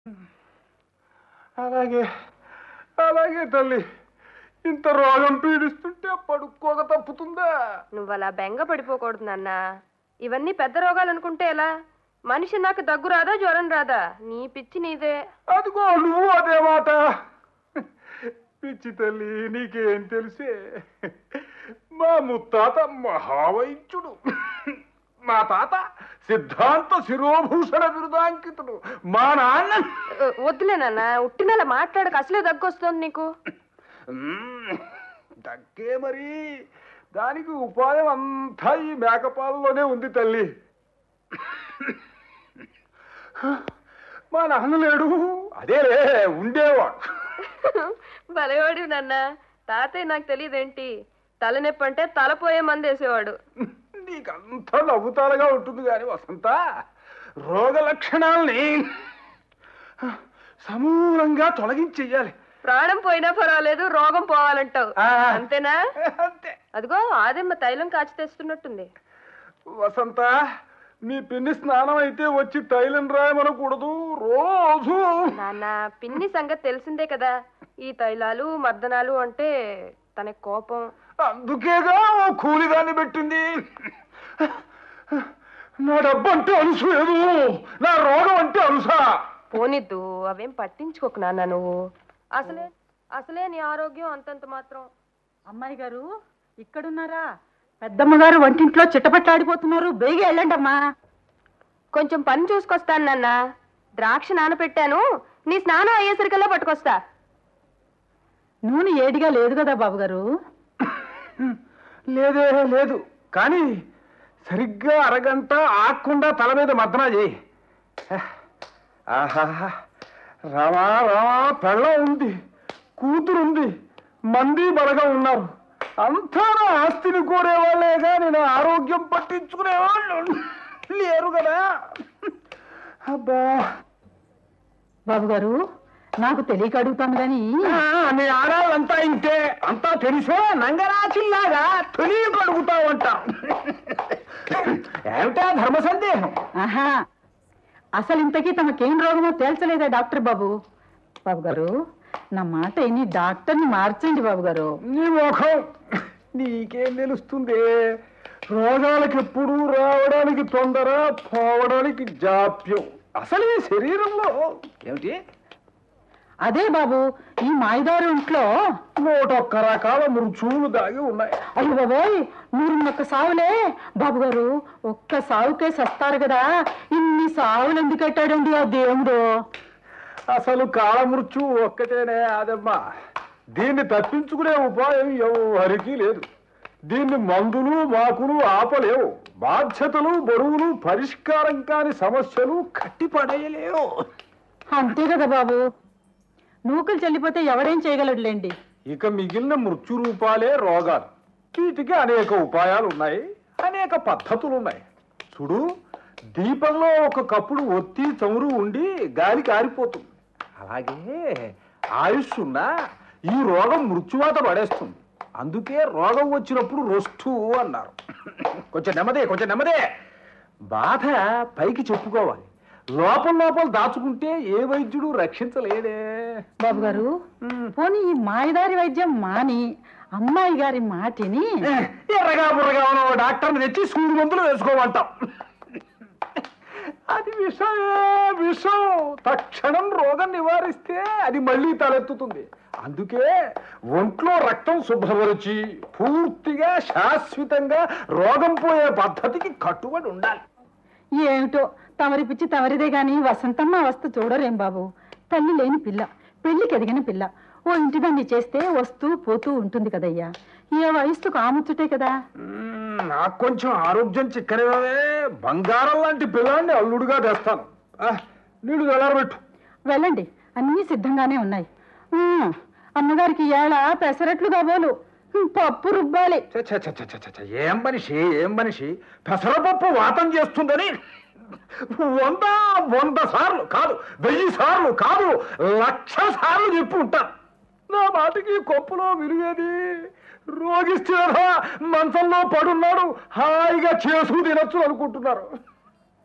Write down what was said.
అలాగే అలాగే తల్లి ఇంత రోగం పీడిస్తుంటే పడుకోక తప్పుతుందా నువ్వు అలా బెంగ పడిపోకూడదు నాన్న ఇవన్నీ పెద్ద రోగాలు అనుకుంటే ఎలా మనిషి నాకు దగ్గు రాదా జ్వరం రాదా నీ పిచ్చి నీదే అదిగో నువ్వు అదే మాట పిచ్చి తల్లి నీకేం తెలిసే మా ముత్తాత మహావైద్యుడు మా తాత సిద్ధాంత శిరోభూషణ బిరుదాంకితుడు మా నాన్న ఉ, వద్దులే నాన్న ఉట్టినలా మాట్లాడక అసలే దగ్గు వస్తుంది నీకు మ్మ్. దగ్గే మరి దానికి ఉపాయం అంతా ఈ మేకపాలలోనే ఉంది తల్లి మా నాన్న లేడు అదేలే ఉండేవాడు భలేవాడివి నాన్న తాతయ్య నాకు తెలియదేంటి తలనొప్పి అంటే తలపోయే మంది వేసేవాడు నీకంతా నవ్వుతాలుగా ఉంటుంది కానీ వసంత రోగ లక్షణాలని సమూలంగా తొలగించెయ్యాలి ప్రాణం పోయినా పర్వాలేదు రోగం పోవాలంటావు ఆ. అంతేనా అంతే అదిగో ఆదెమ్మ తైలం కాచి తెస్తున్నట్టుంది వసంత మీ పిన్ని స్నానం అయితే వచ్చి తైలం రాయమనకూడదు రోజు నాన్న పిన్ని సంగతి తెలిసిందే కదా ఈ తైలాలు మర్దనాలు అంటే తన కోపం అందుకేగా ఓ కూలిదాన్ని పెట్టింది నా డబ్బు అంటే అలుసు లేదు నా రోగం అంటే అలుసా పోనిద్దు అవేం పట్టించుకోకు నాన్న నువ్వు అసలే అసలే నీ ఆరోగ్యం అంతంత మాత్రం అమ్మాయి గారు ఇక్కడున్నారా పెద్దమ్మ గారు వంటింట్లో చిట్టపట్లాడిపోతున్నారు బేగి వెళ్ళండి అమ్మా కొంచెం పని చూసుకొస్తాను నాన్న ద్రాక్ష నానపెట్టాను నీ స్నానం అయ్యేసరికల్లా పట్టుకొస్తా నూనె ఏడిగా లేదు కదా బాబు గారు లేదే లేదు కానీ సరిగ్గా అరగంట ఆకుండా తల మీద మద్దనా చేయి ఆహా రామా రామా పెళ్ళం ఉంది కూతురు ఉంది మంది బలగా ఉన్నారు అంతా నా ఆస్తిని కోరేవాళ్ళేగా నేను ఆరోగ్యం పట్టించుకునేవాళ్ళు లేరు కదా అబ్బా బాబు గారు నాకు తెలియక అడుగుతాను గాని ఆ, నీ ఆడాలంతా ఇంతే అంతా తెలిసే నంగరాచిల్లాగా తొలి కడుగుతావంట ఏమిటా ధర్మ సందేహం ఆహా అసలు ఇంతకీ తమకేం రోగమో తేల్చలేదా డాక్టర్ బాబు బాబు గారు నా మాట విని డాక్టర్ని మార్చండి బాబు గారు నీ ముఖం నీకేం తెలుస్తుంది రోగాలకు ఎప్పుడు రావడానికి తొందర పోవడానికి జాప్యం అసలు ఈ శరీరంలో ఏమిటి అదే బాబు ఈ మాయదారు ఇంట్లో నూటొక్క రకాల మృచువులు దాగి ఉన్నాయి అయ్యో బాబోయ్ మీరు ఒక్క సావులే బాబు గారు ఒక్క సావుకే సస్తారు కదా ఇన్ని సావులు ఎందుకు కట్టాడండి ఆ దేవుడు అసలు కాలమృత్యు ఒక్కటేనే అదమ్మా దీన్ని తప్పించుకునే ఉపాయం ఎవరికి లేదు దీన్ని మందులు మాకులు ఆపలేవు బాధ్యతలు బరువులు పరిష్కారం కాని సమస్యలు కట్టిపడేయలేవు అంతే కదా బాబు నూకలు చెల్లిపోతే ఎవడేం చేయగలడులేండి ఇక మిగిలిన మృత్యు రూపాలే రోగాలు వీటికి అనేక ఉపాయాలు ఉన్నాయి అనేక పద్ధతులు ఉన్నాయి చూడు దీపంలో ఒక కప్పుడు ఒత్తి చమురు ఉండి గాలి కారిపోతుంది అలాగే ఆయుష్ ఉన్నా ఈ రోగం మృత్యువాత పడేస్తుంది అందుకే రోగం వచ్చినప్పుడు రొస్టు అన్నారు కొంచెం నెమ్మదే కొంచెం నెమ్మదే బాధ పైకి చెప్పుకోవాలి లోపల లోపల దాచుకుంటే ఏ వైద్యుడు రక్షించలేడే బాబు గారు పోనీ ఈ మాయదారి వైద్యం మాని అమ్మాయి గారి మాటిని ఎర్రగా బుర్రగా ఉన్న ఓ డాక్టర్ని తెచ్చి సూది మందులు వేసుకోమంటాం అది విషమే విషం తక్షణం రోగం నివారిస్తే అది మళ్ళీ తలెత్తుతుంది అందుకే ఒంట్లో రక్తం శుభ్రపరిచి పూర్తిగా శాశ్వతంగా రోగం పోయే పద్ధతికి కట్టుబడి ఉండాలి ఏమిటో తమరి పిచ్చి తమరిదే గాని వసంతమ్మ అవస్థ చూడరేం బాబు తల్లి లేని పిల్ల పెళ్లికి ఎదిగిన పిల్ల ఓ ఇంటి దాన్ని చేస్తే వస్తూ పోతూ ఉంటుంది కదయ్యా ఏ వయస్సుకు ఆముచ్చుటే కదా మ్మ్, నాకు కొంచెం ఆరోగ్యం చిక్కనివే బంగారం లాంటి పిల్లాన్ని అల్లుడుగా తెస్తాను ఆ, నీళ్ళు వెళ్ళారబెట్టు వెళ్ళండి అన్నీ సిద్ధంగానే ఉన్నాయి ఉమ్, అమ్మగారికి ఇవాళ పెసరట్లు కాబోలు ఉమ్, పప్పు రుబ్బాలి ఛ, ఛ, ఛ, ఛ, ఛ, ఛ, ఛ, ఏం మనిషి ఏం మనిషి పెసరపప్పు వాతం చేస్తుందని వంద వంద సార్లు కాదు వెయ్యి సార్లు కాదు లక్ష సార్లు చెప్పి ఉంటాను నా మాటకి కొప్పులో విరిగేది రోగిస్తే మంచంలో పడున్నాడు హాయిగా చేసుకు తినొచ్చు అనుకుంటున్నారు